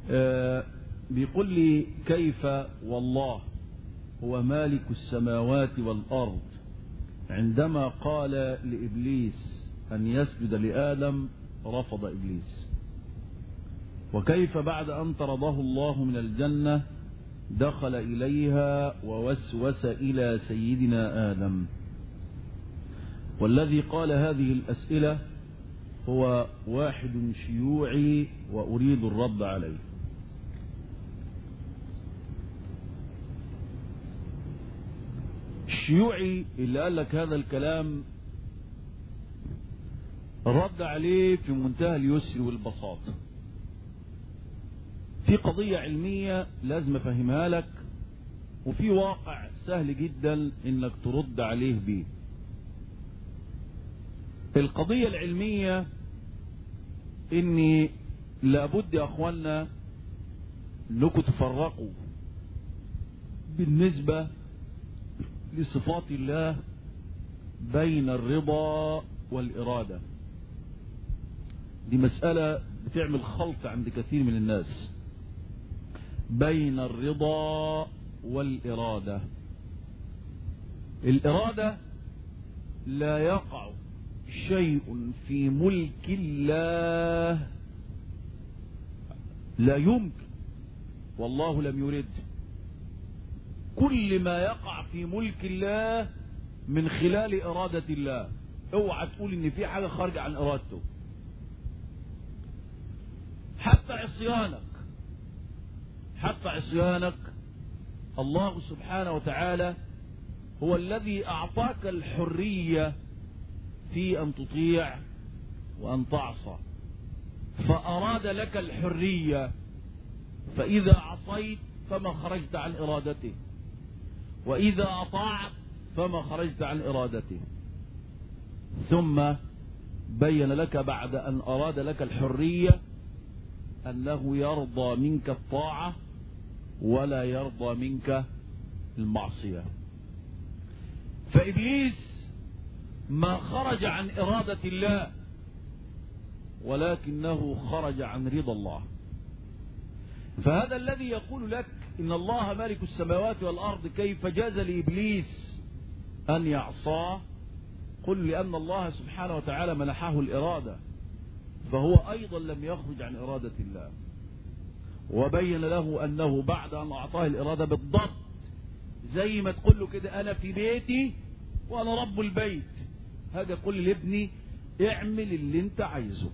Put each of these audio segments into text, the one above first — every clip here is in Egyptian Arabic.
آه بيقول لي كيف والله هو مالك السماوات والأرض عندما قال لإبليس أن يسجد لآدم رفض إبليس وكيف بعد أن طرده الله من الجنة دخل إليها ووسوس إلى سيدنا آدم والذي قال هذه الأسئلة هو واحد شيوعي وأريد الرد عليه الشيوعي اللي قال لك هذا الكلام رد عليه في منتهى اليسر والبساطة في قضية علمية لازم افهمها لك وفي واقع سهل جدا انك ترد عليه بيه القضية العلمية اني لابد يا اخوانا انكم تفرقوا بالنسبة لصفات الله بين الرضا والإرادة دي مسألة بتعمل خلط عند كثير من الناس بين الرضا والإرادة الإرادة لا يقع شيء في ملك الله لا يمكن والله لم يرد كل ما يقع في ملك الله من خلال إرادة الله اوعى تقول ان في حاجة خارجة عن إرادته حتى عصيانك حتى عصيانك الله سبحانه وتعالى هو الذي أعطاك الحرية في أن تطيع وأن تعصى فأراد لك الحرية فإذا عصيت فما خرجت عن إرادته وإذا أطاعت فما خرجت عن إرادته ثم بين لك بعد أن أراد لك الحرية أنه يرضى منك الطاعة ولا يرضى منك المعصية فإبليس ما خرج عن إرادة الله ولكنه خرج عن رضا الله فهذا الذي يقول لك إن الله مالك السماوات والأرض كيف جاز لإبليس أن يعصاه قل لأن الله سبحانه وتعالى منحه الإرادة فهو أيضا لم يخرج عن إرادة الله وبين له أنه بعد أن أعطاه الإرادة بالضبط زي ما تقول له كده أنا في بيتي وأنا رب البيت هذا قل لابني اعمل اللي انت عايزه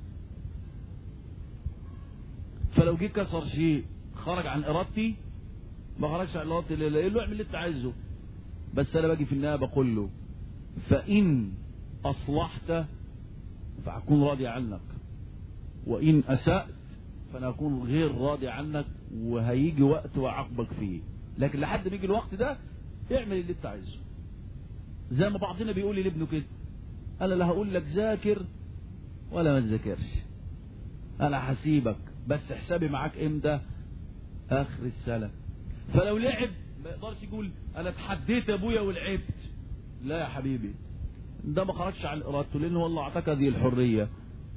فلو جه كسر شيء خرج عن ارادتي ما خرجش عن ارادتي لا له اعمل اللي انت عايزه بس انا باجي في النهايه بقول له فان اصلحت فاكون راضي عنك وان اسات فانا اكون غير راضي عنك وهيجي وقت واعاقبك فيه لكن لحد ما يجي الوقت ده اعمل اللي انت عايزه زي ما بعضنا بيقول لابنه كده انا لا هقول لك ذاكر ولا ما تذاكرش انا هسيبك بس حسابي معاك امتى اخر السنه فلو لعب ما يقدرش يقول انا اتحديت ابويا ولعبت لا يا حبيبي ده ما خرجش عن ارادته لان هو الله اعطاك هذه الحريه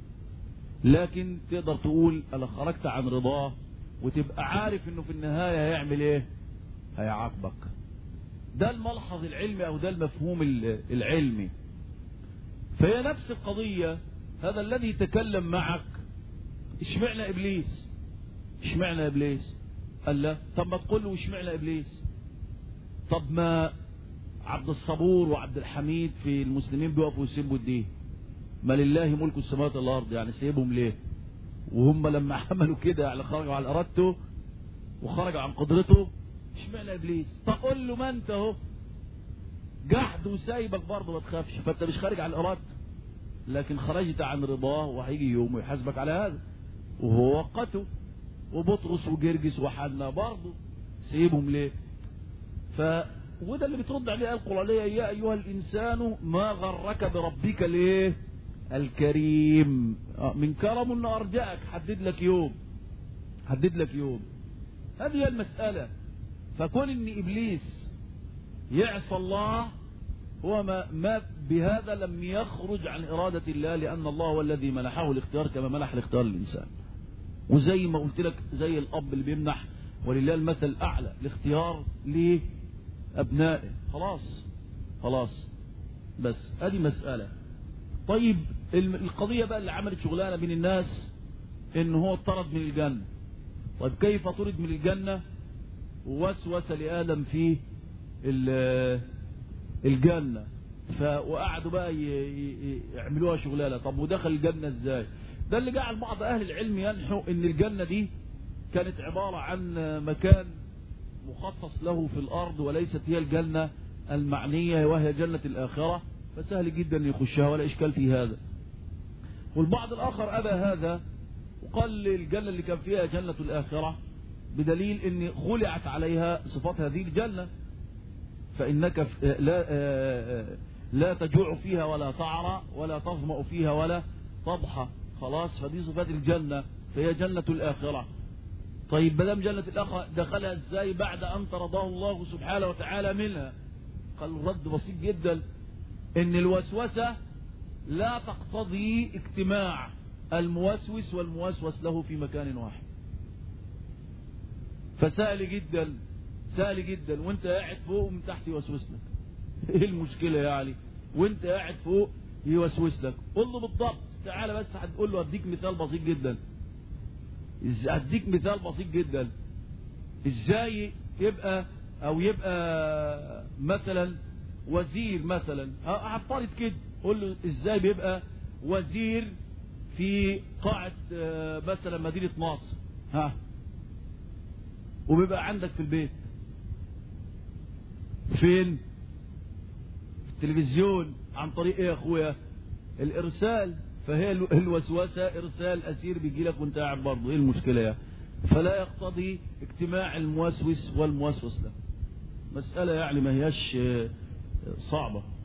لكن تقدر تقول انا خرجت عن رضاه وتبقى عارف انه في النهايه هيعمل ايه هيعاقبك ده الملحظ العلمي او ده المفهوم العلمي فهي نفس القضيه هذا الذي تكلم معك اشمعنى ابليس اشمعنى ابليس قال لا طب ما تقول له اشمعنى ابليس طب ما عبد الصبور وعبد الحميد في المسلمين بيقفوا يسبوا الدين ما لله ملك السماوات والارض يعني سيبهم ليه وهم لما عملوا كده يعني خرجوا عن ارادته وخرجوا عن قدرته اشمعنى ابليس طب قول له ما انت اهو جحد وسايبك برضه ما تخافش فانت مش خارج عن ارادته لكن خرجت عن رضاه وهيجي يوم ويحاسبك على هذا وهو وقته وبطرس وجرجس وحنا برضه سيبهم ليه ف وده اللي بترد عليه القرآنية يا أيها الإنسان ما غرك بربك ليه الكريم من كرم أنه أرجعك حدد لك يوم حدد لك يوم هذه هي المسألة فكون ان ابليس يعصى الله هو ما, ما بهذا لم يخرج عن إرادة الله لأن الله هو الذي منحه الاختيار كما منح الاختيار للإنسان وزي ما قلت لك زي الاب اللي بيمنح ولله المثل الاعلى الاختيار لابنائه خلاص خلاص بس ادي مساله طيب القضيه بقى اللي عملت شغلانه بين الناس ان هو اطرد من الجنه طيب كيف طرد من الجنه ووسوس لادم في الجنه وقعدوا بقى يعملوها شغلانه طب ودخل الجنه ازاي ده اللي جعل بعض اهل العلم ينحوا ان الجنه دي كانت عباره عن مكان مخصص له في الارض وليست هي الجنه المعنيه وهي جنه الاخره فسهل جدا يخشها ولا اشكال في هذا والبعض الاخر ابى هذا وقال الجنه اللي كان فيها جنه الاخره بدليل ان خلعت عليها صفات هذه الجنه فانك لا لا تجوع فيها ولا تعرى ولا تظمأ فيها ولا تضحى خلاص فدي صفات الجنة فهي جنة الآخرة طيب بدم جنة الآخرة دخلها ازاي بعد أن طرده الله سبحانه وتعالى منها قال الرد بسيط جدا ان الوسوسة لا تقتضي اجتماع الموسوس والموسوس له في مكان واحد فسهل جدا سهل جدا وانت قاعد فوق ومن تحت يوسوس لك ايه المشكلة يعني وانت قاعد فوق يوسوس لك قول له بالضبط تعالى بس هتقول له اديك مثال بسيط جدا اديك مثال بسيط جدا ازاي يبقى او يبقى مثلا وزير مثلا هفترض كده قول له ازاي بيبقى وزير في قاعة مثلا مدينة ناصر ها وبيبقى عندك في البيت فين في التلفزيون عن طريق ايه يا اخويا الارسال فهي الوسوسة ارسال اسير بيجي لك وانت قاعد برضه ايه المشكلة يعني فلا يقتضي اجتماع الموسوس والموسوس له مسألة يعني ما هياش صعبة